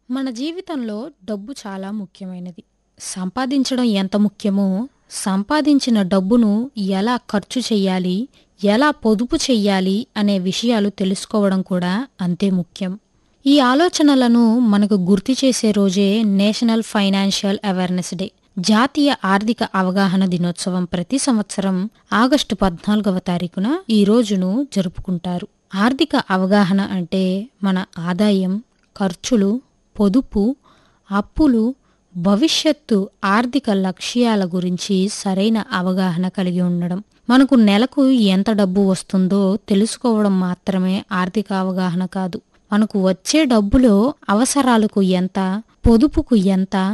మన జీవితంలో డబ్బు చాలా ముఖ్యమైనది సంపాదించడం ఎంత ముఖ్యమో సంపాదించిన డబ్బును ఎలా ఖర్చు చెయ్యాలి ఎలా పొదుపు చెయ్యాలి అనే విషయాలు తెలుసుకోవడం కూడా అంతే ముఖ్యం ఈ ఆలోచనలను మనకు గుర్తు చేసే రోజే నేషనల్ ఫైనాన్షియల్ అవేర్నెస్ డే జాతీయ ఆర్థిక అవగాహన దినోత్సవం ప్రతి సంవత్సరం ఆగస్టు పద్నాలుగవ తారీఖున ఈ రోజును జరుపుకుంటారు ఆర్థిక అవగాహన అంటే మన ఆదాయం ఖర్చులు పొదుపు అప్పులు భవిష్యత్తు ఆర్థిక లక్ష్యాల గురించి సరైన అవగాహన కలిగి ఉండడం మనకు నెలకు ఎంత డబ్బు వస్తుందో తెలుసుకోవడం మాత్రమే ఆర్థిక అవగాహన కాదు మనకు వచ్చే డబ్బులో అవసరాలకు ఎంత పొదుపుకు ఎంత